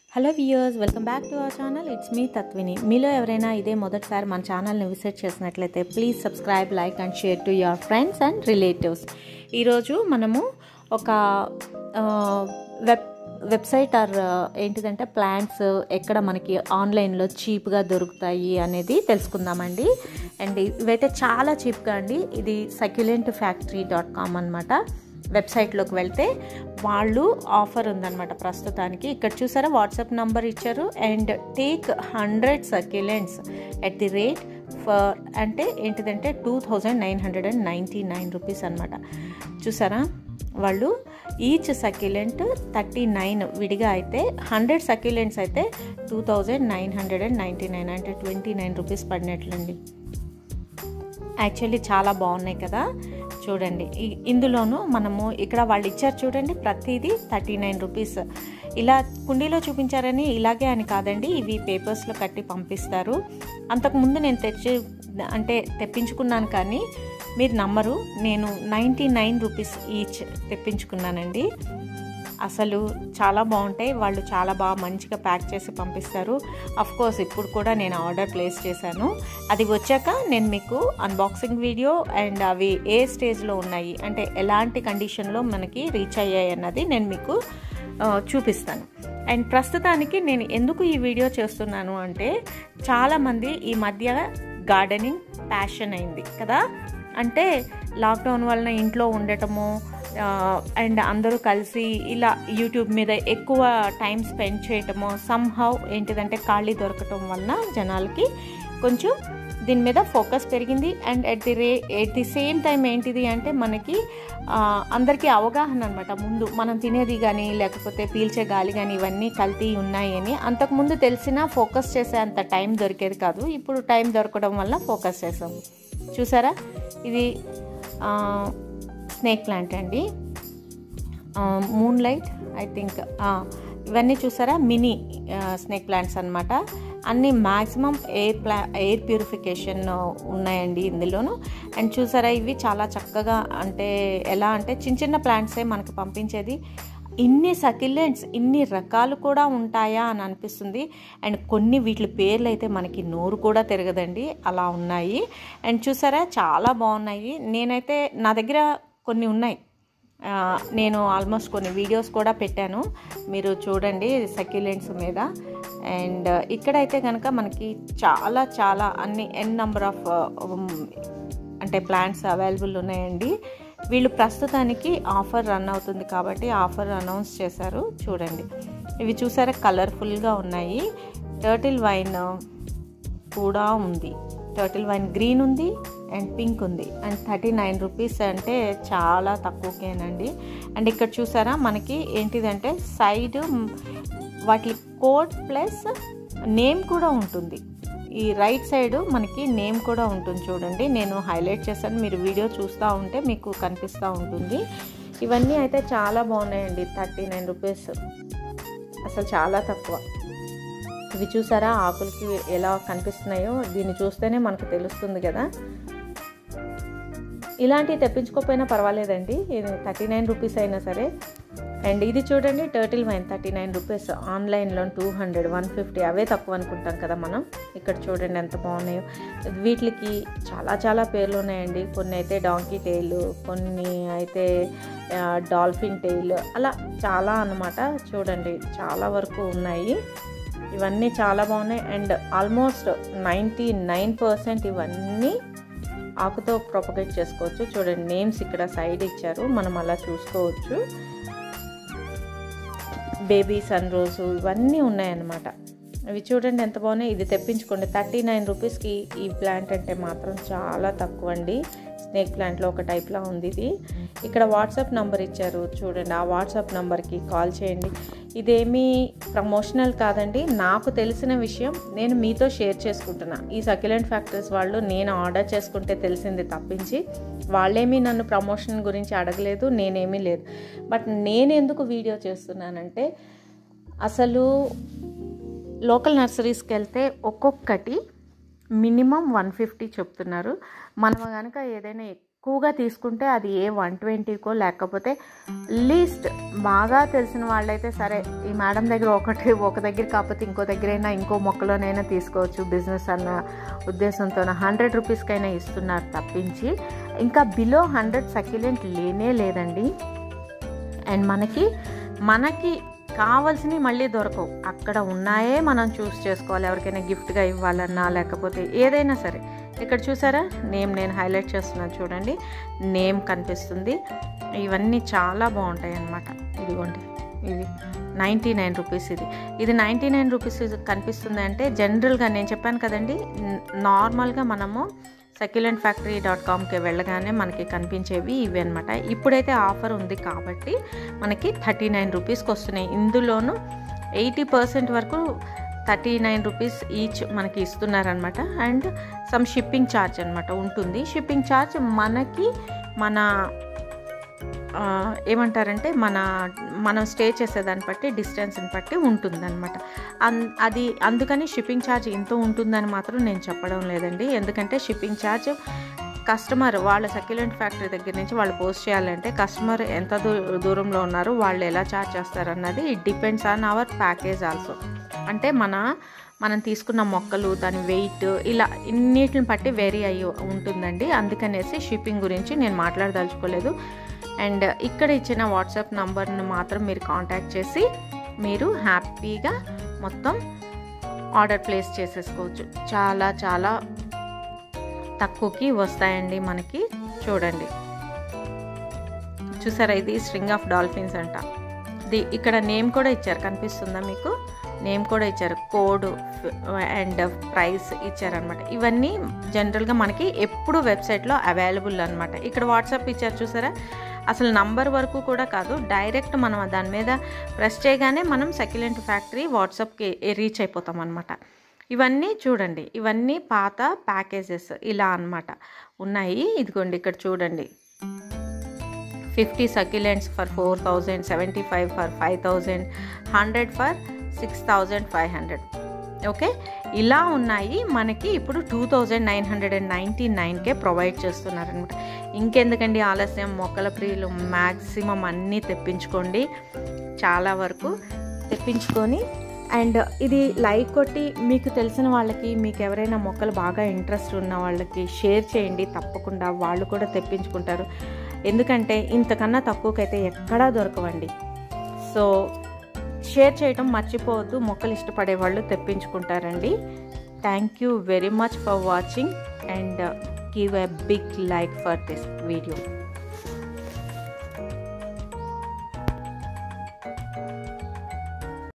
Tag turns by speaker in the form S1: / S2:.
S1: hello viewers welcome back to our channel it's me Tatvini మీలో ఎవరైనా ఇదే మొదటిసారి మన ఛానల్ని విజిట్ చేసినట్లయితే please subscribe like and share to your friends and relatives ఈరోజు మనము ఒక ఆ, వెబ్ వెబ్సైట్ ఆర్ ఏంటిదంటే ప్లాంట్స్ ఎక్కడ మనకి ఆన్లైన్లో చీప్గా దొరుకుతాయి అనేది తెలుసుకుందామండి అండ్ ఇవైతే చాలా చీప్గా అండి ఇది సక్యులెంట్ ఫ్యాక్టరీ డాట్ కామ్ అనమాట వెబ్సైట్లోకి వెళ్తే వాళ్ళు ఆఫర్ ఉందన్నమాట ప్రస్తుతానికి ఇక్కడ చూసారా వాట్సాప్ నంబర్ ఇచ్చారు and take hundred succulents at the rate for అంటే ఏంటిదంటే two thousand nine hundred and ninety nine rupees అనమాట చూసారా వాళ్ళు ఈచ్ సక్యులెంట్ థర్టీ నైన్ విడిగా అయితే హండ్రెడ్ సక్యులెంట్స్ అయితే two thousand nine hundred and ninety nine అంటే ట్వంటీ నైన్ రూపీస్ పడినట్లండి యాక్చువల్లీ చాలా బాగున్నాయి కదా చూడండి ఈ- ఇందులోనూ మనము ఇక్కడ వాళ్ళు ఇచ్చారు చూడండి ప్రతిదీ థర్టీ నైన్ రూపీస్ ఇలా కుండీలో చూపించారని ఇలాగే అని కాదండి ఇవి పేపర్స్లో కట్టి పంపిస్తారు అంతకుముందు నేను తెచ్చి అంటే తెప్పించుకున్నాను కానీ మీరు నమ్మరు నేను నైంటీ నైన్ రూపీస్ ఈచ్ తెప్పించుకున్నానండి అసలు చాలా బాగుంటాయి వాళ్ళు చాలా బాగా మంచిగా ప్యాక్ చేసి పంపిస్తారు అఫ్ కోర్స్ ఇప్పుడు కూడా నేను ఆర్డర్ ప్లేస్ చేశాను అది వచ్చాక నేను మీకు అన్బాక్సింగ్ వీడియో అండ్ అవి ఏ స్టేజ్లో ఉన్నాయి అంటే ఎలాంటి కండిషన్లో మనకి రీచ్ అయ్యాయి అన్నది నేను మీకు ఆ, చూపిస్తాను అండ్ ప్రస్తుతానికి నేను ఎందుకు ఈ వీడియో చేస్తున్నాను అంటే చాలామంది ఈ మధ్య గార్డెనింగ్ ప్యాషన్ అయింది కదా అంటే లాక్డౌన్ వలన ఇంట్లో ఉండటము అండ్ అందరూ కలిసి ఇలా యూట్యూబ్ మీద ఎక్కువ టైం స్పెండ్ చేయటము సమ్హౌ ఏంటిదంటే ఖాళీ దొరకటం వలన జనాలకి కొంచెం దీని మీద ఫోకస్ పెరిగింది అండ్ ఎట్ ది రే ఎట్ ది సేమ్ టైం ఏంటిది అంటే మనకి ఆ, అందరికీ అవగాహన అనమాట ముందు మనం తినేది కానీ లేకపోతే పీల్చే గాలి కానీ ఇవన్నీ కల్తీ ఉన్నాయి అని అంతకుముందు తెలిసినా ఫోకస్ చేసే అంత టైం దొరికేది కాదు ఇప్పుడు టైం దొరకడం వల్ల ఫోకస్ చేసాం చూసారా ఇది స్నేక్ ప్లాంట్ అండి మూన్ లైట్ ఐ థింక్ ఇవన్నీ చూసారా మినీ స్నేక్ ప్లాంట్స్ అనమాట అన్ని మ్యాక్సిమం ఎయిర్ ప్లా ఎయిర్ ప్యూరిఫికేషన్ ఉన్నాయండి ఇందులోను అండ్ చూసారా ఇవి చాలా చక్కగా అంటే ఎలా అంటే చిన్న చిన్న ప్లాంట్సే మనకు పంపించేది ఇన్ని సకిలెంట్స్ ఇన్ని రకాలు కూడా ఉంటాయా అని అనిపిస్తుంది అండ్ కొన్ని వీటి పేర్లు అయితే మనకి నోరు కూడా తిరగదండి అలా ఉన్నాయి అండ్ చూసారా చాలా బాగున్నాయి నేనైతే నా దగ్గర కొన్ని ఉన్నాయి ఆ, నేను ఆల్మోస్ట్ కొన్ని వీడియోస్ కూడా పెట్టాను మీరు చూడండి సక్యులెంట్స్ మీద అండ్ ఇక్కడైతే కనుక మనకి చాలా చాలా అన్ని ఎన్ నెంబర్ ఆఫ్ అంటే ప్లాంట్స్ అవైలబుల్ ఉన్నాయండి వీళ్ళు ప్రస్తుతానికి ఆఫర్ రన్ అవుతుంది కాబట్టి ఆఫర్ అనౌన్స్ చేశారు చూడండి ఇవి చూసారా కలర్ఫుల్గా ఉన్నాయి టర్టిల్ వైన్ కూడా ఉంది టర్టిల్ వైన్ గ్రీన్ ఉంది అండ్ పింక్ ఉంది అండ్ థర్టీ నైన్ రూపీస్ అంటే చాలా తక్కువకేనండి అండ్ ఇక్కడ చూసారా మనకి ఏంటిదంటే సైడ్ వాటి కోడ్ ప్లస్ నేమ్ కూడా ఉంటుంది ఈ రైట్ సైడ్ మనకి నేమ్ కూడా ఉంటుంది చూడండి నేను హైలైట్ చేశాను మీరు వీడియో చూస్తూ ఉంటే మీకు కనిపిస్తూ ఉంటుంది ఇవన్నీ అయితే చాలా బాగున్నాయండి థర్టీ నైన్ రూపీస్ అసలు చాలా తక్కువ ఇవి చూసారా ఆకులకి ఎలా కనిపిస్తున్నాయో దీన్ని చూస్తేనే మనకు తెలుస్తుంది కదా ఇలాంటివి తెప్పించుకోకపోయినా పర్వాలేదండి ఇది థర్టీ నైన్ రూపీస్ అయినా సరే అండ్ ఇది చూడండి turtle vine thirty nine rupees ఆన్లైన్లో టూ హండ్రెడ్ వన్ ఫిఫ్టీ అవే తక్కువ అనుకుంటాం కదా మనం ఇక్కడ చూడండి ఎంత బాగున్నాయో వీటికి చాలా చాలా పేర్లు ఉన్నాయండి కొన్ని అయితే డాంకీ టైల్ కొన్ని అయితే ఆ, డాల్ఫిన్ టైల్ అలా చాలా అన్నమాట చూడండి చాలా వరకు ఉన్నాయి ఇవన్నీ చాలా బాగున్నాయి and almost ninety nine percent ఇవన్నీ ఆకుతో ప్రొపగేట్ చేసుకోవచ్చు చూడండి నేమ్స్ ఇక్కడ సైడ్ ఇచ్చారు మనం అలా చూసుకోవచ్చు బేబీ సన్ రోజు ఇవన్నీ ఉన్నాయన్నమాట ఇవి చూడండి ఎంత బాగున్నాయి ఇది తెప్పించుకోండి థర్టీ నైన్ రూపీస్కి ఈ ప్లాంట్ అంటే మాత్రం చాలా తక్కువ అండి స్నేక్ ప్లాంట్లో ఒక టైప్లా ఉంది ఇది ఇక్కడ వాట్సాప్ నంబర్ ఇచ్చారు చూడండి ఆ వాట్సాప్ నంబర్కి కాల్ చేయండి ఇదేమీ ప్రమోషనల్ కాదండి నాకు తెలిసిన విషయం నేను మీతో షేర్ చేసుకుంటున్నా ఈ సక్యులెంట్ ఫ్యాక్టరీస్ వాళ్ళు నేను ఆర్డర్ చేసుకుంటే తెలిసింది తప్పించి వాళ్ళేమీ నన్ను ప్రమోషన్ గురించి అడగలేదు నేనేమీ లేదు బట్ నేను ఎందుకు వీడియో చేస్తున్నానంటే అసలు లోకల్ నర్సరీస్కి వెళ్తే ఒక్కొక్కటి మినిమం వన్ ఫిఫ్టీ చెప్తున్నారు మనం కనుక ఏదైనా ఎక్కువ తక్కువగా తీసుకుంటే అది ఏ వన్ ట్వంటీకో లేకపోతే లీస్ట్ బాగా తెలిసిన వాళ్ళైతే సరే ఈ మేడం దగ్గర ఒకటి ఒక దగ్గర కాకపోతే ఇంకో దగ్గరైనా ఇంకో మొక్కలోనైనా తీసుకోవచ్చు బిజినెస్ అన్న ఉద్దేశంతో హండ్రెడ్ రూపీస్కైనా ఇస్తున్నారు తప్పించి ఇంకా బిలో హండ్రెడ్ సక్యులెంట్ లేనే లేదండి అండ్ మనకి మనకి కావాల్సినవి మళ్ళీ దొరకవు అక్కడ ఉన్నాయే మనం చూస్ చేసుకోవాలి ఎవరికైనా గిఫ్ట్గా ఇవ్వాలన్నా లేకపోతే ఏదైనా సరే ఇక్కడ చూసారా నేమ్ నేను హైలైట్ చేస్తున్నాను చూడండి నేమ్ కనిపిస్తుంది ఇవన్నీ చాలా బాగుంటాయి అన్నమాట ఇదిగోండి ఇవి నైంటీ నైన్ రూపీస్ ఇది ఇది నైంటీ నైన్ రూపీస్ కనిపిస్తుంది అంటే జనరల్గా నేను చెప్పాను కదండి నార్మల్గా మనము సక్యులెంట్ ఫ్యాక్టరీ డాట్ కామ్కి వెళ్ళగానే మనకి కనిపించేవి ఇవి అనమాట ఇప్పుడైతే ఆఫర్ ఉంది కాబట్టి మనకి థర్టీ నైన్ రూపీస్కి వస్తున్నాయి ఇందులోనూ ఎయిటీ పర్సెంట్ వరకు థర్టీ నైన్ రూపీస్ ఈచ్ మనకి ఇస్తున్నారనమాట అండ్ సమ్ షిప్పింగ్ ఛార్జ్ అనమాట ఉంటుంది షిప్పింగ్ ఛార్జ్ మనకి మన ఏమంటారంటే మన మనం స్టే చేసేదాన్ని బట్టి డిస్టెన్స్ని బట్టి ఉంటుందన్నమాట అన్ అది అందుకని షిప్పింగ్ ఛార్జ్ ఇంత ఉంటుందని మాత్రం నేను చెప్పడం లేదండి ఎందుకంటే షిప్పింగ్ ఛార్జ్ కస్టమర్ వాళ్ళ సక్యులెంట్ ఫ్యాక్టరీ దగ్గర నుంచి వాళ్ళు పోస్ట్ చేయాలంటే కస్టమర్ ఎంత దూ దూరంలో ఉన్నారు వాళ్ళు ఎలా ఛార్జ్ చేస్తారన్నది it depends on our package also అంటే మన మనం తీసుకున్న మొక్కలు దాని వెయిట్ ఇలా ఇన్నిటిని బట్టి వేరీ అయ్యి ఉంటుందండి అందుకనేసి షిప్పింగ్ గురించి నేను మాట్లాడదలుచుకోలేదు అండ్ ఇక్కడ ఇచ్చిన వాట్సాప్ నంబర్ను మాత్రం మీరు కాంటాక్ట్ చేసి మీరు హ్యాపీగా మొత్తం ఆర్డర్ ప్లేస్ చేసేసుకోవచ్చు చాలా చాలా తక్కువకి వస్తాయండి మనకి చూడండి చూసారా ఇది స్ట్రింగ్ ఆఫ్ డాల్ఫిన్స్ అంట ది ఇక్కడ నేమ్ కూడా ఇచ్చారు కనిపిస్తుందా మీకు నేమ్ కూడా ఇచ్చారు కోడ్ అండ్ ప్రైస్ ఇచ్చారనమాట ఇవన్నీ జనరల్గా మనకి ఎప్పుడు వెబ్సైట్లో అవైలబుల్ అనమాట ఇక్కడ వాట్సాప్ ఇచ్చారు చూసారా అసలు నంబర్ వరకు కూడా కాదు డైరెక్ట్ మనం దాని మీద ప్రెస్ చేయగానే మనం సెక్యులెంట్ ఫ్యాక్టరీ వాట్సాప్కి రీచ్ అయిపోతాం అనమాట ఇవన్నీ చూడండి ఇవన్నీ పాత ప్యాకేజెస్ ఇలా అనమాట ఉన్నాయి ఇదిగోండి ఇక్కడ చూడండి fifty succulents for four thousand seventy five for five thousand hundred for six thousand five hundred okay ఇలా ఉన్నాయి మనకి ఇప్పుడు two thousand nine hundred and ninety నైన్కే ప్రొవైడ్ చేస్తున్నారనమాట ఇంకెందుకండి ఆలస్యం మొక్కల ప్రియులు మ్యాక్సిమం అన్నీ తెప్పించుకోండి చాలా వరకు తెప్పించుకొని అండ్ ఇది లైక్ కొట్టి మీకు తెలిసిన వాళ్ళకి మీకు ఎవరైనా మొక్కలు బాగా ఇంట్రెస్ట్ ఉన్న వాళ్ళకి షేర్ చేయండి తప్పకుండా వాళ్ళు కూడా తెప్పించుకుంటారు ఎందుకంటే ఇంతకన్నా తక్కువకైతే ఎక్కడా దొరకవండి సో షేర్ చేయడం మర్చిపోవద్దు మొక్కలు ఇష్టపడే వాళ్ళు తెప్పించుకుంటారండి thank you very much for watching and give a big like for this video